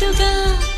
పడదుగా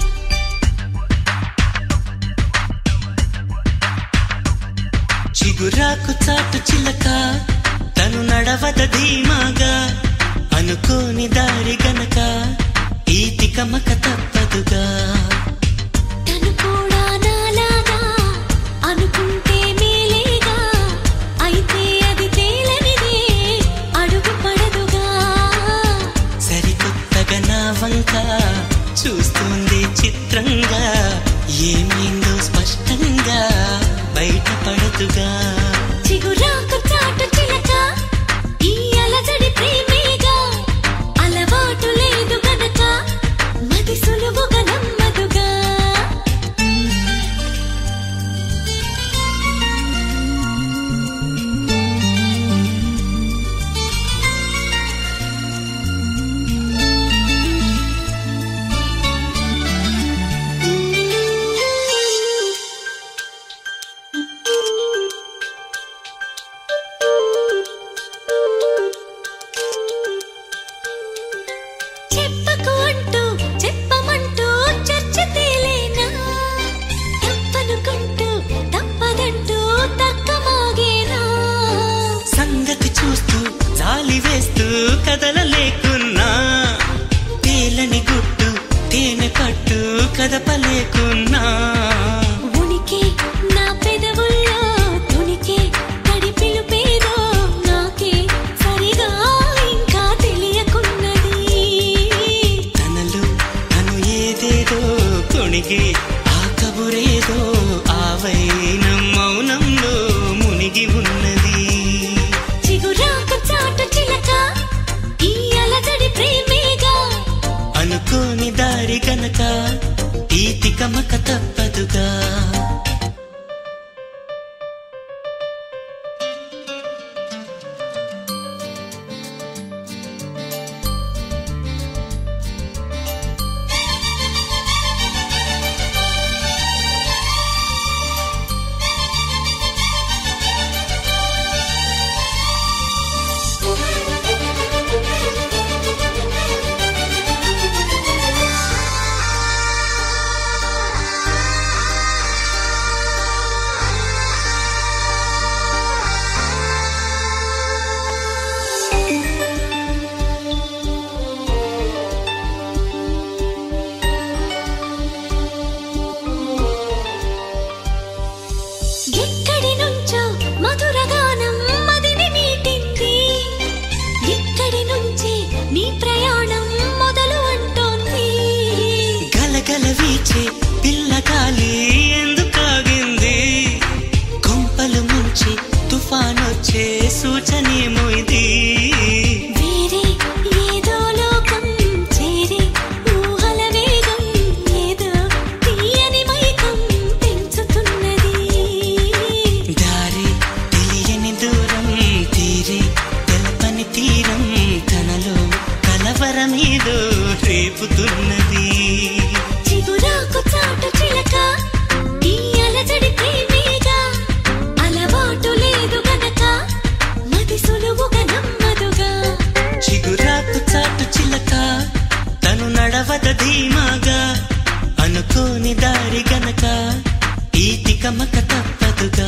చిగురాకు చాటు చిలక తను నడవద ధీమాగా అనుకోని దారి గనక ఈ తికమక తప్పదుగా తను కూడా నాలాగా అనుకుంటే మేలేగా అయితే అది తేలనిదే అడుగు పడదుగా సరికొత్తగా నా వంక చూస్తుంది చిత్రంగా ఏమైందో స్పష్టంగా బయటపడదుగా చిగురాకు చాటు చిలక ఈ అలజడి ప్రేమేగా అలవాటు లేదు గనక మది సులువుగా నమ్మదుగా చెప్పకు అంటూ చెప్పమంటూ చర్చ తేలేనా తప్పనుకుంటూ తప్పదంటూ తర్కమాగేనా సంగతి చూస్తూ జాలి వేస్తూ కదలలేకున్నా తేలని గుట్టు తేనె పట్టు కదపలేకున్నా ఉనికి నా పెదవుల్లో తునికి తడి పిలుపేదో నాకే సరిగా ఇంకా తెలియకున్నది తనలు తను ఏదేదో కొణిగి ఆ కబురేదో ఆ వైనం మౌనంలో మునిగి ఉన్నది చిగురాకు చాటు చిలక ఈ అలజడి ప్రేమేగా అనుకోని దారి గనక ఈ తికమక తప్పదుగా ఎక్కడి నుంచో మధురగానం మదిని మీటింది ఇక్కడి నుంచి నీ ప్రయాణం మొదలు అంటోంది గలగల వీచే పిల్లగాలి ఎందుకాగింది కొంపలు ముంచి తుఫానొచ్చే సూచనేమో ఇది వేరే ఏదో లోకం చేరి ఊహల వేగం ఏదో తీయని మైకం పెంచుతున్నది దారి తెలియని దూరం తీరి తెలపని తీరం తనలో కలవరమేదో రేపుతున్నది చిగురాకు చాటు చిలక ఈ అలజడి ప్రేమేగా అలవాటు లేదు గనక మది సులువుగా నమ్మదుగా చిగురాకు చాటు చిలక తను నడవద ధీమాగా అనుకోని దారి గనక ఈ తికమక తప్పదుగా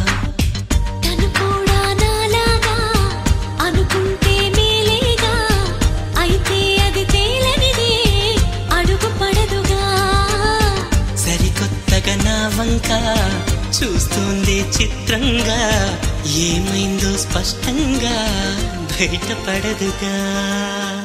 తను కూడా నాలాగా అనుకుంటే మేలేగా అయితే అది తేలనిదే అడుగు పడదుగా సరికొత్తగా నా వంక చూస్తుంది చిత్రంగా ఏమైందో స్పష్టంగా బయటపడదుగా